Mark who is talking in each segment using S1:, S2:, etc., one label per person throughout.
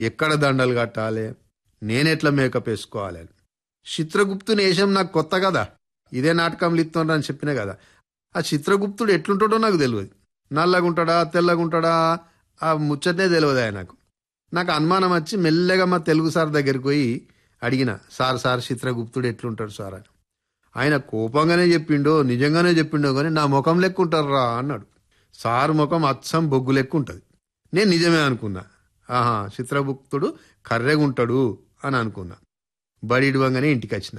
S1: ఎక్కడ దండలు కట్టాలి నేనెట్లా మేకప్ వేసుకోవాలి అని చిత్రగుప్తుని వేషం నాకు కొత్త కదా ఇదే నాటకంలో ఇస్తుండ్రు అని చెప్పినా కదా ఆ చిత్రగుప్తుడు ఎట్లుంటాడో నాకు తెలియదు నల్లగుంటాడా తెల్లగుంటాడా ఆ ముచ్చటే తెలియదు ఆయన నాకు నాకు అనుమానం వచ్చి మెల్లగా మా తెలుగు సార్ దగ్గరికి పోయి అడిగిన సార్ సార్ చిత్రగుప్తుడు ఎట్లుంటాడు సార్ అని ఆయన కోపంగానే చెప్పిండో నిజంగానే చెప్పిండో కానీ నా ముఖం లెక్క ఉంటారా అన్నాడు సార్ ముఖం అచ్చం బొగ్గు లెక్క ఉంటుంది నేను నిజమే అనుకున్నా ఆహా చిత్రగుప్తుడు కర్రెగుంటాడు అని అనుకున్నా బడిడివంగానే ఇంటికి వచ్చిన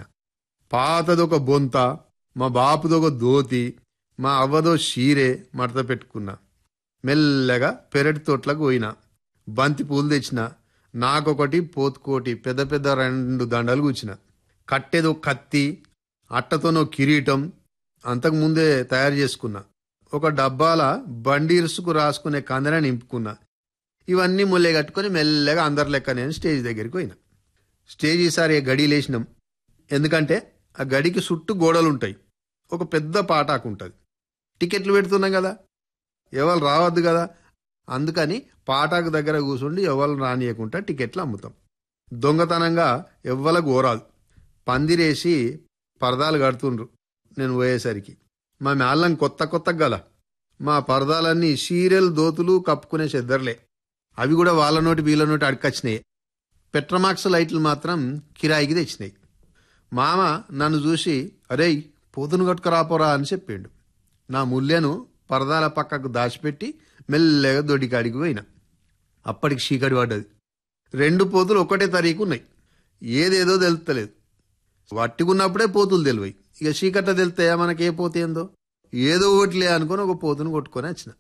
S1: పాతదొక బొంత మా బాపుదొక దోతి మా అవ్వదో షీరే మడత పెట్టుకున్నా మెల్లగా పెరటి తోటలకు పోయినా బంతి పూలు తెచ్చిన నాకొకటి పోతుకోటి పెద్ద పెద్ద రెండు దండలు కూర్చిన కట్టెదో కత్తి అట్టతోనో కిరీటం అంతకు ముందే తయారు చేసుకున్నా ఒక డబ్బాల బండిరుసుకు రాసుకునే కందన నింపుకున్నా ఇవన్నీ ముల్లె కట్టుకొని మెల్లగా అందరి లెక్క నేను స్టేజ్ దగ్గరికి పోయినా స్టేజ్ ఈసారి గడి లేచినాం ఎందుకంటే ఆ గడికి చుట్టూ గోడలు ఉంటాయి ఒక పెద్ద పాటాకు ఉంటుంది టికెట్లు పెడుతున్నాం కదా ఎవరు రావద్దు కదా అందుకని పాటాకు దగ్గర కూర్చుండి ఎవరు రానియకుండా టికెట్లు అమ్ముతాం దొంగతనంగా ఎవ్వల గోరాదు పందిరేసి పరదాలు కడుతుండ్రు నేను పోయేసరికి మా మేళ్ళం కొత్త కొత్త గల మా పరదాలన్నీ సీరియల్ దోతులు కప్పుకునే చెద్దర్లే అవి కూడా వాళ్ళ నోటి వీళ్ళ నోటి అడకొచ్చినాయి పెట్రమాక్స్ లైట్లు మాత్రం కిరాయికి తెచ్చినాయి మామ నన్ను చూసి అరేయ్ పోతును కట్టుకురాపోరా అని చెప్పిండు నా ముల్లెను పరదాల పక్కకు దాచిపెట్టి మెల్లగా దొడ్డికాడికి పోయినా అప్పటికి చీకటి పడ్డది రెండు పోతులు ఒకటే తరీకు ఉన్నాయి ఏదేదో తెలుస్తలేదు వట్టికున్నప్పుడే పోతులు తెలివాయి ఇక చీకట్ల తెలుస్తాయా మనకి ఏ పోతే ఏందో ఏదో ఒకటిలే అనుకొని ఒక పోతును కొట్టుకొని వచ్చిన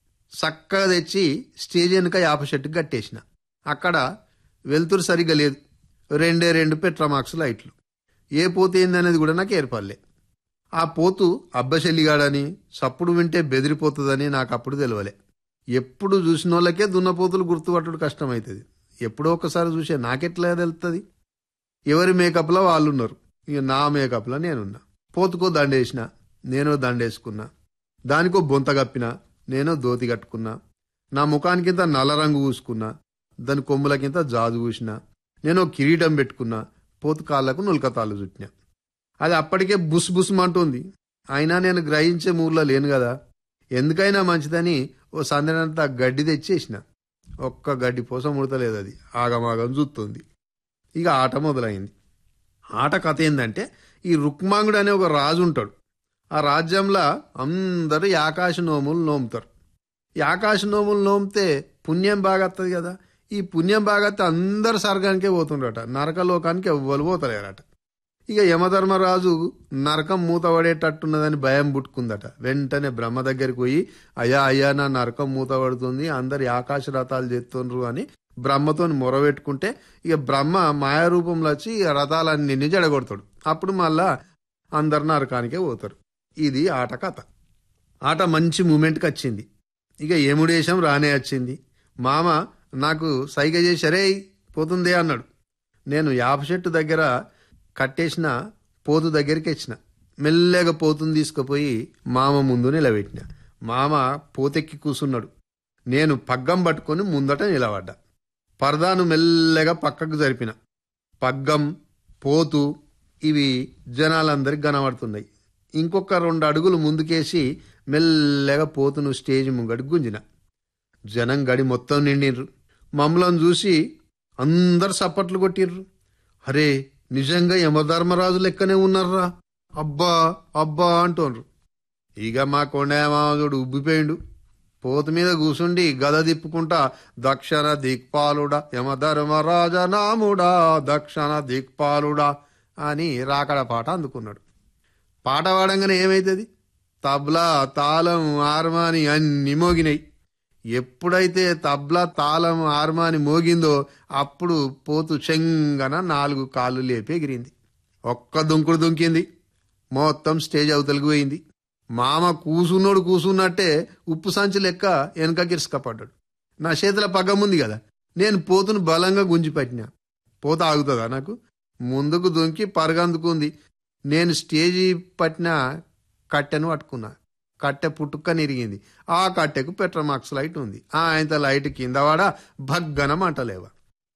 S1: చక్కగా తెచ్చి స్టేజ్ వెనుక యాప చెట్టుకు కట్టేసిన అక్కడ వెలుతురు సరిగ్గా లేదు రెండే రెండు పెట్రామాక్స్ లైట్లు ఏ పోతే ఏందనేది కూడా నాకు ఏర్పడలే ఆ పోతు అబ్బశెల్లిగాడని సప్పుడు వింటే బెదిరిపోతుందని నాకు అప్పుడు తెలియలే ఎప్పుడు చూసిన వాళ్ళకే దున్నపోతులు గుర్తుపట్టుడు కష్టమవుతుంది ఎప్పుడో ఒకసారి చూసే నాకెట్లా తెలుస్తుంది ఎవరి మేకప్లో వాళ్ళు ఉన్నారు ఇక నా మేకప్లో నేనున్నా పోతుకో దండేసిన నేను దండేసుకున్నా దానికో బొంత కప్పిన నేను ధోతి కట్టుకున్నా నా ముఖానికింత నల్ల రంగు పూసుకున్నా దాని కొమ్ములకింత జాజు పూసిన నేను ఒక కిరీటం పెట్టుకున్నా పోతు కాళ్ళకు నులకతాళ్ళు చుట్టినా అది అప్పటికే బుస్ బుస్మంటుంది అయినా నేను గ్రహించే మూర్లో లేను కదా ఎందుకైనా మంచిదని ఓ సందనంతా గడ్డి తెచ్చేసిన ఒక్క గడ్డి పోసం ముడతలేదు అది ఆగమాగం చూస్తుంది ఇక ఆట మొదలైంది ఆట కథ ఏంటంటే ఈ రుక్మాంగుడు అనే ఒక రాజు ఉంటాడు ఆ రాజ్యంలో అందరూ ఈ ఆకాశ నోములు నోముతారు ఈ ఆకాశ నోములు నోమితే పుణ్యం బాగత్తది కదా ఈ పుణ్యం బాగత్తే అందరు స్వర్గానికే పోతుండట నరకలోకానికి ఎవ్వరు పోతలేరట ఇక యమధర్మరాజు నరకం మూత పడేటట్టున్నదని భయం పుట్టుకుందట వెంటనే బ్రహ్మ దగ్గరికి పోయి అయ్యా అయ్యా నా నరకం మూత పడుతుంది అందరు ఈ ఆకాశ రథాలు చేస్తుండ్రు అని బ్రహ్మతో మొరబెట్టుకుంటే ఇక బ్రహ్మ మాయారూపంలో వచ్చి ఈ రథాలన్నీ జడగొడతాడు అప్పుడు మళ్ళా అందరు నరకానికే పోతారు ఇది ఆట కథ ఆట మంచి మూమెంట్కి వచ్చింది ఇక ఏముడేశం రానే వచ్చింది మామ నాకు సైగ చేసి అరే పోతుందే అన్నాడు నేను యాప చెట్టు దగ్గర కట్టేసిన పోతు దగ్గరికి వచ్చిన మెల్లగా పోతుని తీసుకుపోయి మామ ముందు నిలబెట్టిన మామ పోతెక్కి కూసున్నాడు నేను పగ్గం పట్టుకొని ముందట నిలబడ్డా పరదాను మెల్లగా పక్కకు జరిపిన పగ్గం పోతు ఇవి జనాలందరికి కనబడుతున్నాయి ఇంకొక రెండు అడుగులు ముందుకేసి మెల్లగా పోతును స్టేజ్ ముంగడి గుంజిన జనం గడి మొత్తం నిండిర్రు మమ్మలను చూసి అందరు సప్పట్లు కొట్టిర్రు అరే నిజంగా యమధర్మరాజు లెక్కనే ఉన్నారా అబ్బా అబ్బా అంటోన్రు ఇక మా కొండమామదుడు ఉబ్బిపోయిండు పోతు మీద కూసుండి గద తిప్పుకుంటా దక్షిణ దిక్పాలుడా యమధర్మరాజ నాముడా దక్షిణ దిక్పాలుడా అని రాకడ పాట అందుకున్నాడు పాట పాడంగానే ఏమైతుంది తబ్లా తాళం హార్మాని అన్ని మోగినాయి ఎప్పుడైతే తబ్లా తాళం హార్మాని మోగిందో అప్పుడు పోతు చెంగన నాలుగు కాళ్ళు లేపి ఎగిరింది ఒక్క దుంకుడు దుంకింది మొత్తం స్టేజ్ అవతలికి పోయింది మామ కూసున్నోడు కూసున్నట్టే ఉప్పు సంచి లెక్క వెనక గిరుసుకపడ్డాడు నా చేతిలో పగ్గం ఉంది కదా నేను పోతును బలంగా గుంజి పట్టినా పోత ఆగుతుందా నాకు ముందుకు దుంకి పరగందుకుంది నేను స్టేజీ పట్టిన కట్టెను పట్టుకున్నా కట్టె పుట్టుక్క ఇరిగింది ఆ కట్టెకు పెట్రోమాక్స్ లైట్ ఉంది ఆ ఆయనతో లైట్ కింద వాడ భగ్గన మంటలేవా